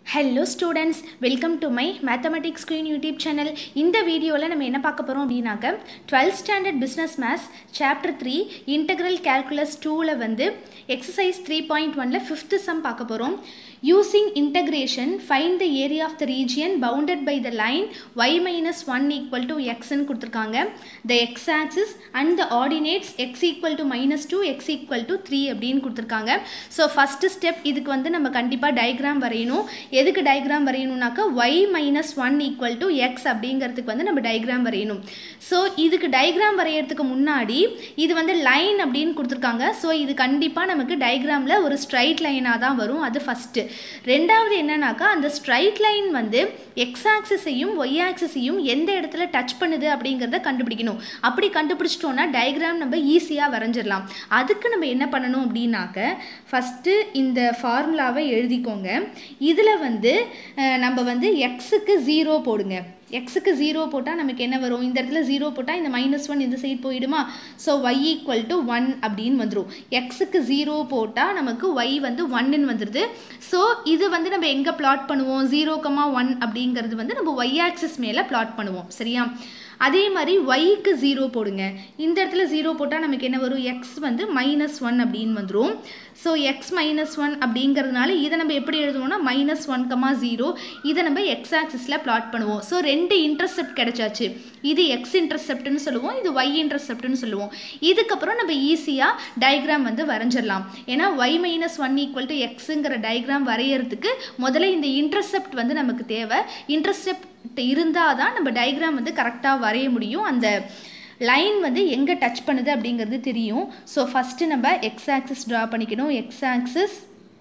hello students welcome to my mathematics screen YouTube channel இந்த வீடியோவில் நம்ம என்ன பார்க்க போகிறோம் அப்படின்னாக்க twelfth standard business maths chapter three integral calculus டூவில் வந்து எக்ஸசைஸ் த்ரீ பாயிண்ட் ஒனில் ஃபிஃப்த்து சம் பார்க்க போகிறோம் using integration find the area of the region bounded by the line y minus one equal to எக்ஸ்ன்னு கொடுத்துருக்காங்க the x axis and the ordinates x equal to minus two x equal to three அப்படின்னு கொடுத்துருக்காங்க so first step இதுக்கு வந்து நம்ம கண்டிப்பாக diagram வரையணும் எதுக்கு டயக்ராம் வரையணும்னாக்கா y minus one equal to x அப்படிங்கிறதுக்கு வந்து நம்ம டயக்ராம் வரையணும் ஸோ இதுக்கு டயக்ராம் வரையறதுக்கு முன்னாடி இது வந்து லைன் அப்படின்னு கொடுத்துருக்காங்க ஸோ இது கண்டிப்பாக நமக்கு டயக்ராமில் ஒரு ஸ்ட்ரைட் லைனாக தான் வரும் அது ஃபஸ்ட்டு ரெண்டாவது என்னன்னாக்கா அந்த ஸ்ட்ரைட் லைன் வந்து எக்ஸ் ஆக்சிஸையும் ஒய் ஆக்சிஸையும் எந்த இடத்துல டச் பண்ணுது அப்படிங்கிறத கண்டுபிடிக்கணும் அப்படி கண்டுபிடிச்சிட்டோன்னா டயக்ராம் நம்ம ஈஸியாக வரைஞ்சிடலாம் அதுக்கு நம்ம என்ன பண்ணணும் அப்படின்னாக்க ஃபஸ்ட்டு இந்த ஃபார்முலாவை எழுதிக்கோங்க இதில் வந்து அஹ், நம்ம வந்து எக்ஸுக்கு ஜீரோ போடுங்க எக்ஸுக்கு ஜீரோ போட்டால் நமக்கு என்ன வரும் இந்த இடத்துல ஜீரோ போட்டால் இந்த மைனஸ் ஒன் இந்த சைடு போயிடுமா so y equal to one அப்படின்னு வந்துடும் எக்ஸுக்கு ஜீரோ போட்டால் நமக்கு ஒய் வந்து ஒன்னுன்னு வந்துடுது ஸோ இது வந்து நம்ம எங்கே பிளாட் பண்ணுவோம் ஜீரோ கமா ஒன் அப்படிங்கிறது வந்து நம்ம ஒய் ஆக்சிஸ் மேலே பிளாட் பண்ணுவோம் சரியா அதே மாதிரி ஒய்க்கு ஜீரோ போடுங்க இந்த இடத்துல ஜீரோ போட்டால் நமக்கு என்ன வரும் எக்ஸ் வந்து மைனஸ் ஒன் அப்படின்னு வந்துடும் ஸோ எக்ஸ் மைனஸ் ஒன் அப்படிங்கிறதுனால இதை நம்ம எப்படி எழுதுவோம்னா மைனஸ் ஒன் கமா ஜீரோ இதை நம்ம எக்ஸ் ஆக்சிஸில் பிளாட் பண்ணுவோம் ஸோ ரெண்டு இன்டர்செப்ட் கிடைச்சாச்சு இது எக்ஸ் இன்டர்செப்ட்னு சொல்லுவோம் இது ஒய் இன்டர்செப்ட்னு சொல்லுவோம் இதுக்கப்புறம் நம்ம ஈஸியாக டயக்ராம் வந்து வரைஞ்சிடலாம் ஏன்னா y minus one equal to எக்ஸுங்கிற டயக்ராம் வரையறதுக்கு முதல்ல இந்த இன்டர்செப்ட் வந்து நமக்கு தேவை இன்டர்செப்ட் இருந்தால் தான் நம்ம டயக்ராம் வந்து கரெக்டாக வரைய முடியும் அந்த லைன் வந்து எங்கே டச் பண்ணுது அப்படிங்கிறது தெரியும் ஸோ ஃபஸ்ட்டு நம்ம எக்ஸ் ஆக்சிஸ் ட்ரா பண்ணிக்கணும் எக்ஸ் ஆக்சிஸ்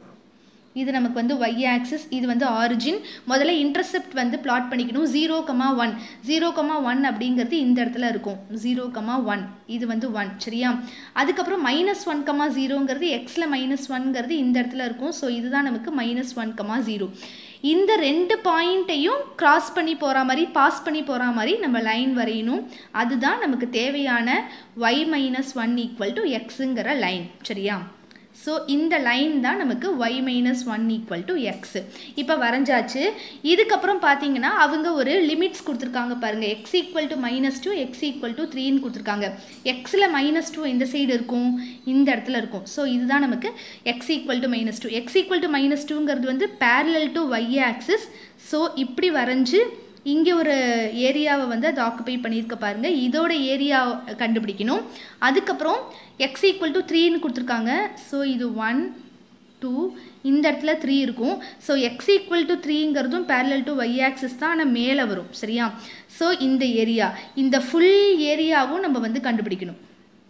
இது நமக்கு வந்து ஒய் ஆக்சிஸ் இது வந்து ஆரிஜின் முதல்ல இன்டர்செப்ட் வந்து பிளாட் பண்ணிக்கணும் zero comma one zero comma one அப்படிங்கிறது இந்த இடத்துல இருக்கும் ஜீரோ கமா ஒன் இது வந்து ஒன் சரியா அதுக்கப்புறம் மைனஸ் ஒன் கமா ஜீரோங்கிறது எக்ஸில் மைனஸ் ஒன்ங்கிறது இந்த இடத்துல இருக்கும் ஸோ இதுதான் நமக்கு மைனஸ் ஒன் கமா ஜீரோ இந்த ரெண்டு பாயிண்ட்டையும் கிராஸ் பண்ணி போகிற மாதிரி பாஸ் பண்ணி போகிற மாதிரி நம்ம லைன் வரையணும் அதுதான் நமக்கு தேவையான y minus one equal to எக்ஸுங்கிற லைன் சரியா ஸோ இந்த லைன் தான் நமக்கு y minus one equal to x இப்போ வரைஞ்சாச்சு இதுக்கப்புறம் பார்த்தீங்கன்னா அவங்க ஒரு லிமிட்ஸ் கொடுத்துருக்காங்க பாருங்கள் x equal to minus two x equal to த்ரீன்னு கொடுத்துருக்காங்க எக்ஸில் மைனஸ் டூ எந்த சைடு இருக்கும் இந்த இடத்துல இருக்கும் ஸோ இதுதான் நமக்கு x equal to minus two x equal to minus டூங்கிறது வந்து parallel to y axis so இப்படி வரைஞ்சு இங்கே ஒரு ஏரியாவை வந்து அது ஆக்குபை பண்ணியிருக்க பாருங்க இதோட ஏரியா கண்டுபிடிக்கணும் அதுக்கப்புறம் எக்ஸ் ஈக்குவல் டு த்ரீன்னு கொடுத்துருக்காங்க ஸோ இது ஒன் டூ இந்த இடத்துல த்ரீ இருக்கும் ஸோ எக்ஸ் ஈக்குவல் டு த்ரீங்கிறதும் பேரலல் டு ஒய் ஆக்சிஸ் தான் ஆனால் மேலே வரும் சரியா ஸோ இந்த ஏரியா இந்த ஃபுல் ஏரியாவும் நம்ம வந்து கண்டுபிடிக்கணும்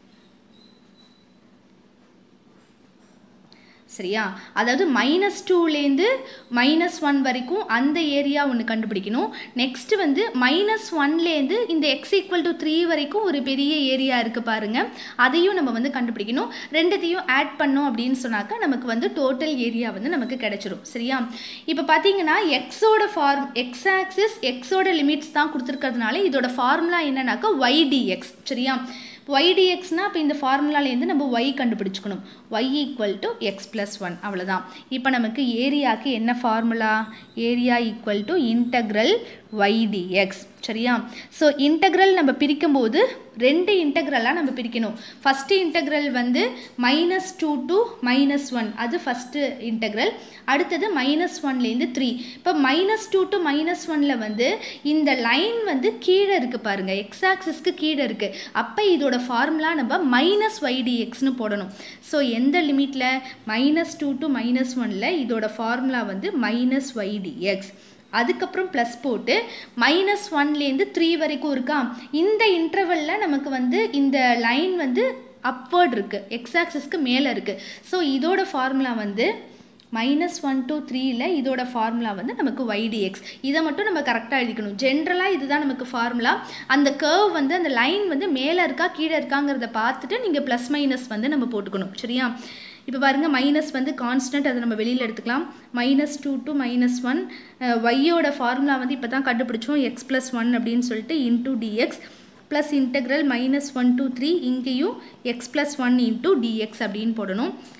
சரியா அதாவது மைனஸ் டூலேருந்து மைனஸ் ஒன் வரைக்கும் அந்த ஏரியா ஒன்று கண்டுபிடிக்கணும் நெக்ஸ்ட் வந்து மைனஸ் ஒன்லேருந்து இந்த எக்ஸ் ஈக்குவல் டு த்ரீ வரைக்கும் ஒரு பெரிய ஏரியா இருக்குது பாருங்க அதையும் நம்ம வந்து கண்டுபிடிக்கணும் ரெண்டுத்தையும் ஆட் பண்ணோம் அப்படின்னு சொன்னாக்கா நமக்கு வந்து டோட்டல் ஏரியா வந்து நமக்கு கிடைச்சிரும் சரியா இப்போ பார்த்தீங்கன்னா எக்ஸோட ஃபார்ம் எக்ஸ் ஆக்சிஸ் எக்ஸோட லிமிட்ஸ் தான் கொடுத்துருக்கிறதுனால இதோட ஃபார்முலா என்னன்னாக்கா ஒய்டிஎக்ஸ் சரியா ஒய் டிஎக்ஸ்னால் இப்போ இந்த ஃபார்முலாலேருந்து நம்ம ஒய் கண்டுபிடிச்சிக்கணும் y equal to x plus one அவ்வளோதான் இப்போ நமக்கு ஏரியாவுக்கு என்ன formula area equal to integral y d x சரியா ஸோ இன்டக்ரல் நம்ம பிரிக்கும்போது ரெண்டு இன்டக்ரலாக நம்ம பிரிக்கணும் ஃபஸ்ட்டு இன்டக்ரல் வந்து minus two to minus one அது ஃபஸ்ட்டு இன்டக்ரல் அடுத்தது மைனஸ் ஒன்லேருந்து த்ரீ இப்போ மைனஸ் டூ டு மைனஸ் ஒனில் வந்து இந்த லைன் வந்து கீழே இருக்குது பாருங்கள் எக்ஸ் ஆக்சிஸ்க்கு கீழே இருக்குது அப்போ இதோட ஃபார்முலா நம்ம மைனஸ் ஒய்டிஎக்ஸ்னு போடணும் ஸோ எந்த லிமிட்டில் மைனஸ் டூ டு மைனஸ் ஒனில் இதோட ஃபார்முலா வந்து மைனஸ் ஒய்டிஎக்ஸ் அதுக்கப்புறம் ப்ளஸ் போட்டு மைனஸ் ஒன்லேருந்து த்ரீ வரைக்கும் இருக்கா இந்த இன்டர்வலில் நமக்கு வந்து இந்த லைன் வந்து அப்வர்ட் இருக்குது எக்ஸ் ஆக்சிஸ்க்கு மேலே இருக்குது ஸோ இதோட ஃபார்முலா வந்து மைனஸ் ஒன் டூ த்ரீயில் இதோட ஃபார்முலா வந்து நமக்கு ஒய்டிஎக்ஸ் இதை மட்டும் நம்ம கரெக்டாக எழுதிக்கணும் ஜென்ரலாக இதுதான் நமக்கு ஃபார்முலா அந்த கர்வ் வந்து அந்த லைன் வந்து மேலே இருக்கா கீழே இருக்காங்கிறத பார்த்துட்டு நீங்கள் ப்ளஸ் மைனஸ் வந்து நம்ம போட்டுக்கணும் சரியா இப்போ பாருங்கள் மைனஸ் வந்து கான்ஸ்டன்ட் அதை நம்ம வெளியில் எடுத்துக்கலாம் minus two to minus one ஒய்யோட ஃபார்முலா வந்து இப்போ தான் கண்டுபிடிச்சோம் எக்ஸ் ப்ளஸ் ஒன் அப்படின்னு சொல்லிட்டு into d x plus integral minus one two three இங்கேயும் x plus one into d x அப்படின்னு போடணும்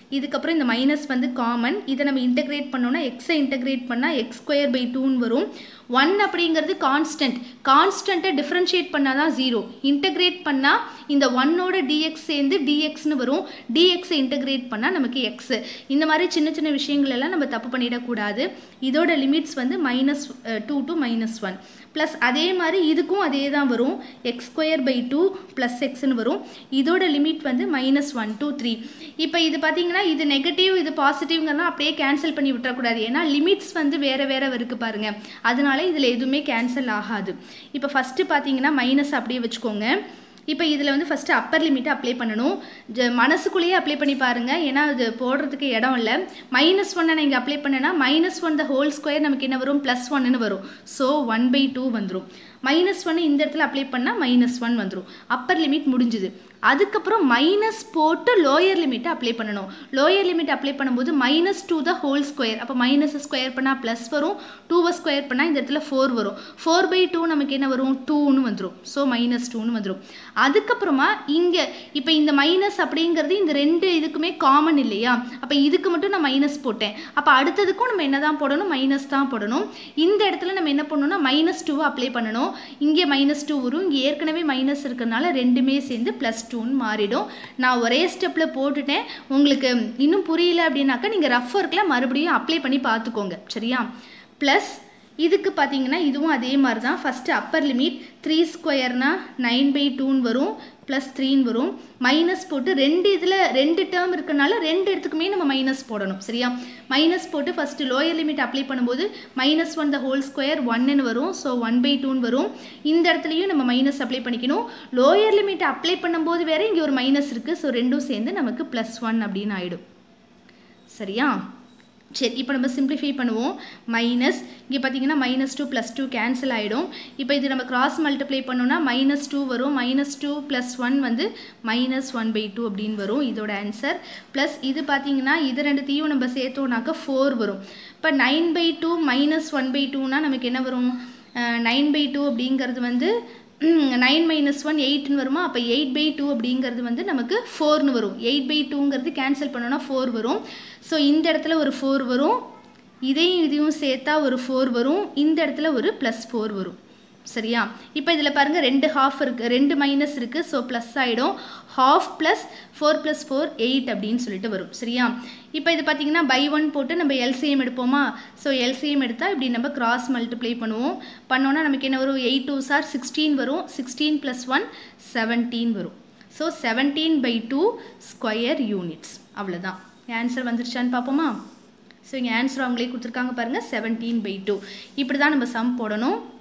இதுக்கப்புறம் இந்த மைனஸ் வந்து காமன் இதை நம்ம இன்டகிரேட் பண்ணோம்னா எக்ஸை இன்டகிரேட் பண்ணால் எக்ஸ் ஸ்கொயர் பை டூன்னு வரும் ஒன் அப்படிங்கிறது கான்ஸ்டன்ட் கான்ஸ்டண்ட்டை டிஃப்ரென்ஷியேட் பண்ணால் தான் ஜீரோ இன்டகிரேட் பண்ணால் இந்த ஒன்னோட டிஎக்ஸ் சேர்ந்து டிஎக்ஸ்னு வரும் டிஎக்ஸை இன்டகிரேட் பண்ணால் நமக்கு எக்ஸ் இந்த மாதிரி சின்ன சின்ன விஷயங்கள் எல்லாம் நம்ம தப்பு பண்ணிடக்கூடாது இதோட லிமிட்ஸ் வந்து minus two to minus one plus அதே மாதிரி இதுக்கும் அதே தான் வரும் x square by two plus எக்ஸ்னு வரும் இதோட லிமிட் வந்து மைனஸ் ஒன் டூ த்ரீ இப்போ இது பார்த்தீங்கன்னா இது நெகட்டிவ் இது பாசிட்டிவ்ங்கிறனா அப்படியே கேன்சல் பண்ணி விட்டுறக்கூடாது ஏன்னா லிமிட்ஸ் வந்து வேறு வேறு இருக்கு பாருங்க அதனால இதில் எதுவுமே கேன்சல் ஆகாது இப்போ ஃபஸ்ட்டு பார்த்தீங்கன்னா மைனஸ் அப்படியே வச்சுக்கோங்க இப்போ இதில் வந்து ஃபஸ்ட்டு அப்பர் லிமிட்டை அப்ளை பண்ணணும் ஜ மனசுக்குள்ளேயே அப்ளை பண்ணி பாருங்கள் ஏன்னா அது போடுறதுக்கு இடம் இல்லை மைனஸ் ஒன்னை நீங்கள் அப்ளை பண்ணனா minus one the whole square நமக்கு என்ன வரும் ப்ளஸ் ஒன்னு வரும் ஸோ ஒன் பை டூ வந்துடும் மைனஸ் ஒன்று இந்த இடத்துல அப்ளை பண்ணால் மைனஸ் ஒன் வந்துடும் அப்பர் லிமிட் முடிஞ்சுது அதுக்கப்புறம் மைனஸ் போட்டு லோயர் லிமிட்டை அப்ளை பண்ணணும் லோயர் லிமிட் அப்ளை பண்ணும்போது minus two the whole square அப்போ மைனஸ் ஸ்கொயர் பண்ணால் ப்ளஸ் வரும் டூவை ஸ்கொயர் பண்ணால் இந்த இடத்துல ஃபோர் வரும் ஃபோர் பை டூ நமக்கு என்ன வரும் டூன்னு வந்துடும் ஸோ மைனஸ் டூன்னு வந்துடும் அதுக்கப்புறமா இங்கே இப்போ இந்த மைனஸ் அப்படிங்கிறது இந்த ரெண்டு இதுக்குமே காமன் இல்லையா அப்போ இதுக்கு மட்டும் நான் மைனஸ் போட்டேன் அப்போ அடுத்ததுக்கும் நம்ம என்ன தான் போடணும் மைனஸ் தான் போடணும் இந்த இடத்துல நம்ம என்ன பண்ணணும்னா மைனஸ் டூவை அப்ளை பண்ணணும் இங்கே மைனஸ் டூ வரும் இங்கே ஏற்கனவே மைனஸ் இருக்கிறதுனால ரெண்டுமே சேர்ந்து ப்ளஸ் டூன்னு மாறிடும் நான் ஒரே ஸ்டெப்பில் போட்டுட்டேன் உங்களுக்கு இன்னும் புரியல அப்படின்னாக்கா நீங்கள் ரஃப் ஒர்க்கில் மறுபடியும் அப்ளை பண்ணி பார்த்துக்கோங்க சரியா ப்ளஸ் இதுக்கு பார்த்தீங்கன்னா இதுவும் அதே மாதிரி தான் ஃபஸ்ட்டு அப்பர் லிமிட் த்ரீ ஸ்கொயர்னா நைன் பை டூன்னு வரும் ப்ளஸ் த்ரீன்னு வரும் மைனஸ் போட்டு ரெண்டு இதில் ரெண்டு டேர்ம் இருக்கனால ரெண்டு இடத்துக்குமே நம்ம மைனஸ் போடணும் சரியா மைனஸ் போட்டு ஃபஸ்ட்டு லோயர் லிமிட் அப்ளை பண்ணும்போது minus one the whole square ஒன்னு வரும் ஸோ ஒன் பை டூன்னு வரும் இந்த இடத்துலையும் நம்ம மைனஸ் அப்ளை பண்ணிக்கணும் லோயர் லிமிட் அப்ளை பண்ணும்போது வேறு இங்கே ஒரு மைனஸ் இருக்குது ஸோ ரெண்டும் சேர்ந்து நமக்கு ப்ளஸ் ஒன் அப்படின்னு ஆகிடும் சரியா சரி இப்போ நம்ம சிம்பிளிஃபை பண்ணுவோம் மைனஸ் இங்கே பார்த்தீங்கன்னா minus two plus two cancel ஆகிடும் இப்போ இது நம்ம கிராஸ் மல்டிப்ளை பண்ணோன்னா மைனஸ் டூ வரும் மைனஸ் டூ ப்ளஸ் ஒன் வந்து மைனஸ் ஒன் பை டூ அப்படின்னு வரும் இதோட ஆன்சர் ப்ளஸ் இது பார்த்தீங்கன்னா இது ரெண்டுத்தையும் நம்ம சேர்த்தோம்னாக்க ஃபோர் வரும் இப்போ nine by two minus one by டூனா நமக்கு என்ன வரும் நைன் பை டூ அப்படிங்கிறது வந்து நைன் மைனஸ் ஒன் எயிட்னு வருமா அப்போ எயிட் பை டூ அப்படிங்கிறது வந்து நமக்கு ஃபோர்னு வரும் எயிட் பை டூங்கிறது கேன்சல் பண்ணோன்னா ஃபோர் வரும் ஸோ இந்த இடத்துல ஒரு ஃபோர் வரும் இதையும் இதையும் சேர்த்தா ஒரு ஃபோர் வரும் இந்த இடத்துல ஒரு ப்ளஸ் ஃபோர் வரும் சரியா இப்போ இதில் பாருங்கள் ரெண்டு ஹாஃப் இருக்குது ரெண்டு மைனஸ் இருக்குது ஸோ ப்ளஸ் ஆகிடும் half plus four plus four eight அப்படின்னு சொல்லிட்டு வரும் சரியா இப்போ இது பார்த்தீங்கன்னா பை ஒன் போட்டு நம்ம எல்சிஎம் எடுப்போமா ஸோ எல்சிஎம் எடுத்தால் இப்படி நம்ம கிராஸ் மல்டிப்ளை பண்ணுவோம் பண்ணோன்னா நமக்கு என்ன வரும் எயிட் டூ சார் சிக்ஸ்டீன் வரும் சிக்ஸ்டீன் ப்ளஸ் ஒன் செவன்டீன் வரும் so seventeen by two square units அவ்வளோதான் ஆன்சர் வந்துருச்சான்னு பார்ப்போமா ஸோ இங்கே ஆன்சர் அவங்களே கொடுத்துருக்காங்க பாருங்கள் செவன்டீன் பை டூ இப்படி தான் நம்ம சம் போடணும்